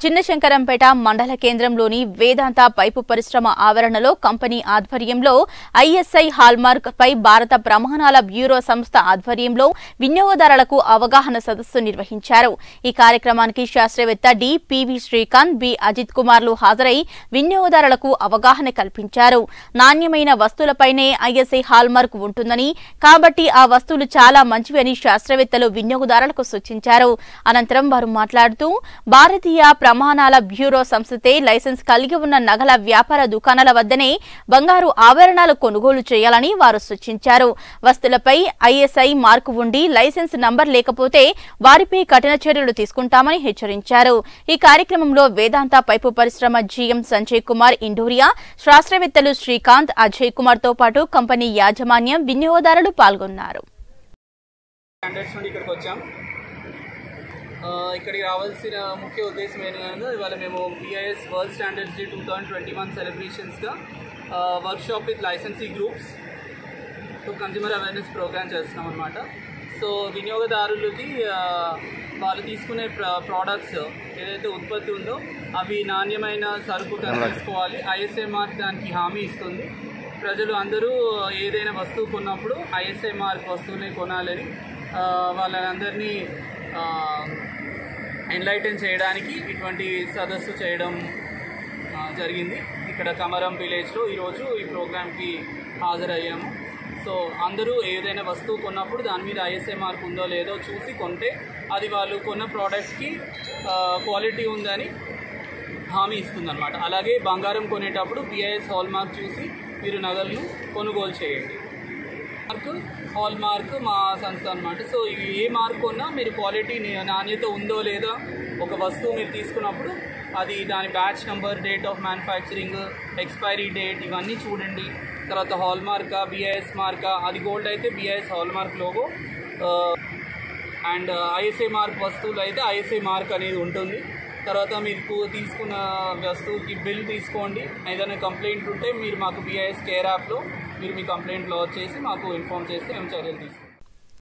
చిన్నశంకరంపేట మండల కేంద్రంలోని వేదాంత పైపు పరిశ్రమ ఆవరణలో కంపెనీ ఆధ్వర్యంలో ఐఎస్ఐ హాల్మార్క్ పై భారత ప్రమాణాల బ్యూరో సంస్థ ఆధ్వర్యంలో వినియోగదారులకు అవగాహన సదస్సు నిర్వహించారు ఈ కార్యక్రమానికి శాస్త్రవేత్త D PV Srikanth B Ajith కుమార్లు హాజరై వినియోగదారులకు అవగాహన కల్పించారు నాణ్యమైన వస్తువులపైనే ఐఎస్ఐ హాల్మార్క్ ఉంటుందని కాబట్టి ఆ వస్తువులు చాలా మంచివి అని శాస్త్రవేత్తలు వినియోగదారులకు సూచించారు అనంతరం వారు మాట్లాడుతూ భారతీయ ప్రమాణాల బ్యూరో సంస్థతే లైసెన్స్ కలిగి ఉన్న నగల వ్యాపార దుకాణాల వద్దనే బంగారు ఆభరణాలు కొనుగోలు చేయాలని వారు సూచించారు వస్తువులపై ఐఎస్ఐ మార్కు ఉండి లైసెన్స్ నంబర్ లేకపోతే వారిపై కఠిన చర్యలు తీసుకుంటామని హెచ్చరించారు ఈ కార్యక్రమంలో వేదాంత పైపు పరిశ్రమ జీఎం సంజయ్ కుమార్ ఇండోరియా శాస్త్రవేత్తలు శ్రీకాంత్ అజయ్ కుమార్ తో పాటు కంపెనీ యాజమాన్యం వినియోగదారులు పాల్గొన్నారు స్టాండర్డ్స్ నుండి ఇక్కడికి వచ్చాం ఆ, ఇక్కడికి రావాల్సిన ముఖ్య ఉద్దేశం ఏంటంటే ఇవాళ మేము BIS world standards day two thousand twenty one సెలబ్రేషన్స్గా workshop with licensee groups to consumer awareness program చేస్తున్నాం అనమాట సో వినియోగదారులకి ఆ, వాళ్ళు తీసుకునే ప్ర ప్రోడక్ట్స్ ఏదైతే ఉత్పత్తి ఉందో అవి నాణ్యమైన సరుకుగా తీసుకోవాలి ఐఎస్ఐ మార్క్ దానికి హామీ ఇస్తుంది ప్రజలు అందరూ ఏదైనా వస్తువు కొన్నప్పుడు ఐఎస్ఐ మార్క్ వస్తువుని కొనాలని ఆ, వాళ్ళందరినీ ఎన్లైటన్ చేయడానికి ఇటువంటి సదస్సు చేయడం ఆ, జరిగింది ఇక్కడ కమరం విలేజ్లో ఈరోజు ఈ ప్రోగ్రామ్కి హాజరయ్యాము సో అందరూ ఏదైనా వస్తువు కొన్నప్పుడు దాని మీద ఐఎస్ఐ మార్క్ ఉందో లేదో చూసి కొంటే అది వాళ్ళు కొన్న ప్రోడక్ట్కి క్వాలిటీ ఉందని హామీ ఇస్తుందన్నమాట అలాగే బంగారం కొనేటప్పుడు బిఐఎస్ హాల్ మార్క్ చూసి మీరు నగలను కొనుగోలు చేయండి మార్క్ హాల్ మార్క్ మా సంస్థ అనమాట సో ఇవి ఏ మార్క్ ఉన్నా మీరు క్వాలిటీ ని- నాణ్యత ఉందో లేదో ఒక వస్తువు మీరు తీసుకున్నప్పుడు అది దాని batch number date of manufacturing expiry date ఇవన్నీ చూడండి తర్వాత హాల్ మార్కా బిఐఎస్ మార్కా అది గోల్డ్ అయితే BIS hallmark logo and ISI mark వస్తువులు అయితే ఐఎస్ఐ మార్క్ అనేది ఉంటుంది తర్వాత మీకు తీసుకున్న వస్తువుకి బిల్ తీసుకోండి ఏదైనా కంప్లైంట్ ఉంటే మీరు మాకు బిఐఎస్ కేర్ యాప్లో మీరు మీ కంప్లైంట్ లాజ్ చేసి మాకు ఇన్ఫామ్ చేస్తే మేము చర్యలు తీసుకుంటాం